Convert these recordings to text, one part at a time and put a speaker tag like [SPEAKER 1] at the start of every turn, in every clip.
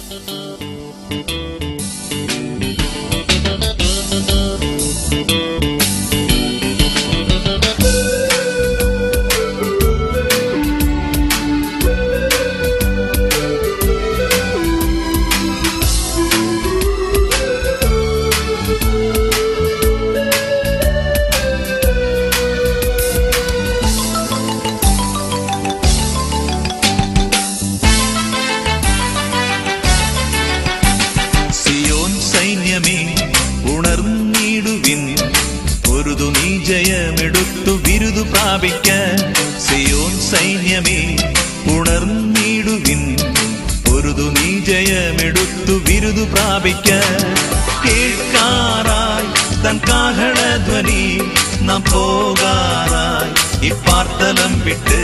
[SPEAKER 1] സിയോൻ സൈന്യമേ ഉണർന്നിടുവിൻ പൊരുതു നീ ജയമെടുത്തു ബിരുദു പ്രാപിക്ക സിയോൻ സൈന്യമേ ഉണർന്നിടുവിൻ പൊരുതു നീ ജയമെടുത്തു ബിരുദു പ്രാപിക്ക കേൾക്കാറായി തൻ കാഹളധ്വനി നാം പോകാറായി ഇപ്പാർത്തലം വിട്ട്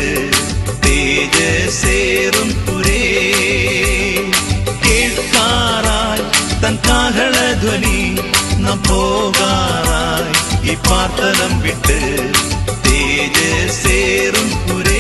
[SPEAKER 1] തേജസേറും പുരേ കേൾക്കാറായി തൻ കാഹളധ്വനി നാം പോകാറായി ഈ പാർത്തലം വിട്ട് തേജസേറും പുരേ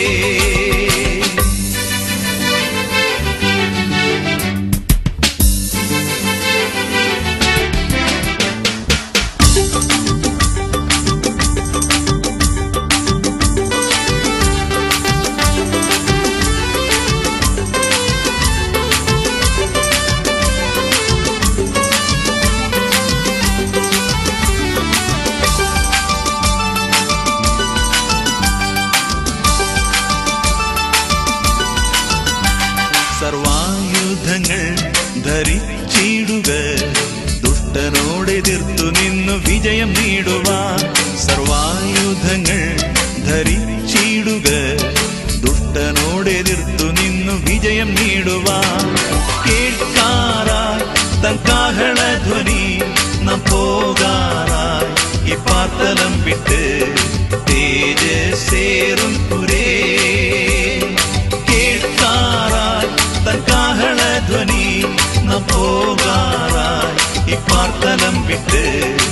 [SPEAKER 1] സർവായുധങ്ങൾ ധരിച്ചിടുക ദുഷ്ടനോടെതിർത്തു നിന്നു വിജയം നേടുവാൻ സർവായുധങ്ങൾ ധരിച്ചിടുക ദുഷ്ടനോടെതിർത്തു നിന്നു വിജയം നേടുവാൻ കേൾക്കാറായി തൻ കാഹളധ്വനി നാം പോകാറായി ഈ പാർത്തലം വിട്ട് തേജസേറും പുരേ കേൾക്കാറായി തൻ കാഹളധ്വനി നാം പോകാറായി ഈ പാർത്തലം വിട്ട്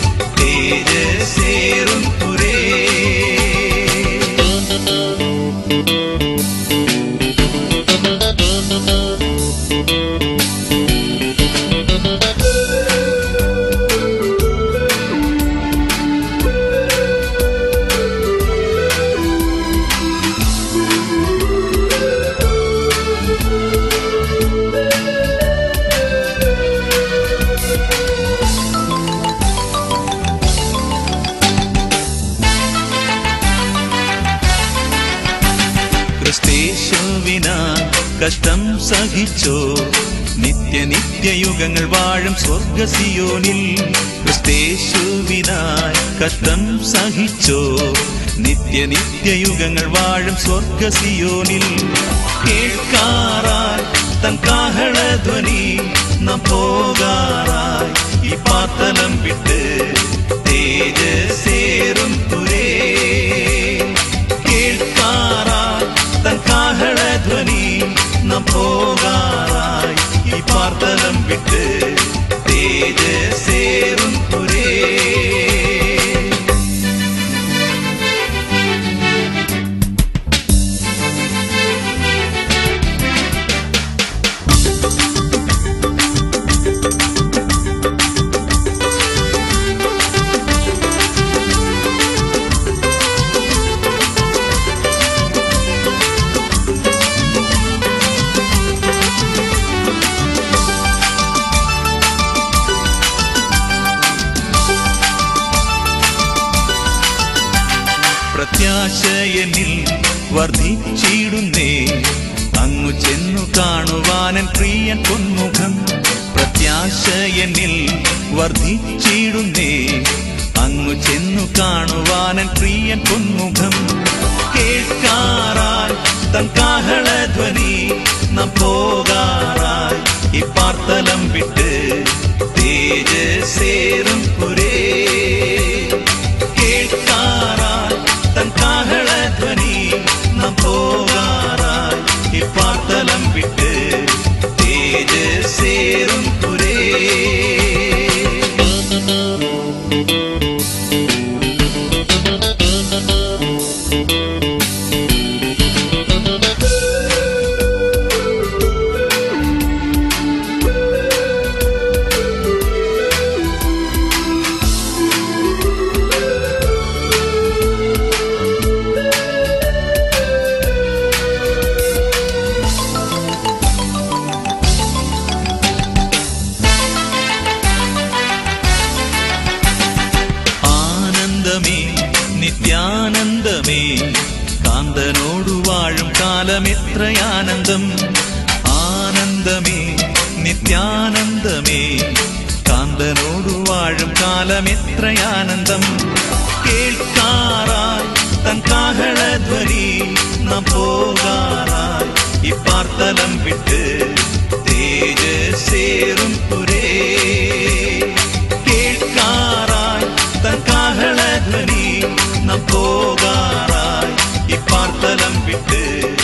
[SPEAKER 1] തേജസേറും പുരേ ക്രിസ്തേശുവിന കഷ്ടം സഹിച്ചോ നിത്യ നിത്യയുഗങ്ങൾ വാഴും സ്വർഗസിയോനിൽ ക്രിസ്തേശുവിനായി കഷ്ടം സഹിച്ചോ നിത്യ നിത്യയുഗങ്ങൾ വാഴും സ്വർഗസിയോനിൽ കേൾക്കാറായി തൻ കാഹളധ്വനി നാം പോകാറായി ഈ പാത്തലം വിട്ട് തേജസേറും പുരേ കേൾക്കാറായി തൻ കാഹളധ്വനി നാം പോകാറായി ഈ പാർത്തലം വിട്ട് തേജസേറും പുരേ പ്രത്യാശ എന്നിൽ വർദ്ധിച്ചിടുന്നേ അങ്ങു ചെന്നു കാണുവാനൻ പ്രിയൻ പൊന്മുഖം പ്രത്യാശ എന്നിൽ വർദ്ധിച്ചിടുന്നേ അങ്ങു ചെന്നു കാണുവാനൻ പ്രിയൻ പൊന്മുഖം കേൾക്കാറായി തൻ കാഹളധ്വനി നാം പോകാറായി ഈ പാർത്തലം വിട്ട് തേജസേറും പുരേ കേൾക്കാറായി തൻ കാഹളധ്വനി നാം പോകാറായി ഈ പാർത്തലം വിട്ട് തേജസേറും പുരേ കാന്തനോടു വാഴും കാലം എത്രയാനന്ദം ആനന്ദമേ നിത്യാനന്ദമേ കാന്തനോടു വാഴും കാലം എത്രയാനന്ദം കേൾക്കാറായി തൻ കാഹളധ്വനി നാം പോകാറായി ഇപ്പാർത്തലം വിട്ട് തേജസേറും പുരേ കേൾക്കാറായി തൻ കാഹളധ്വനി നാം പോകാറായി ഇപ്പാർത്തലം വിട്ട്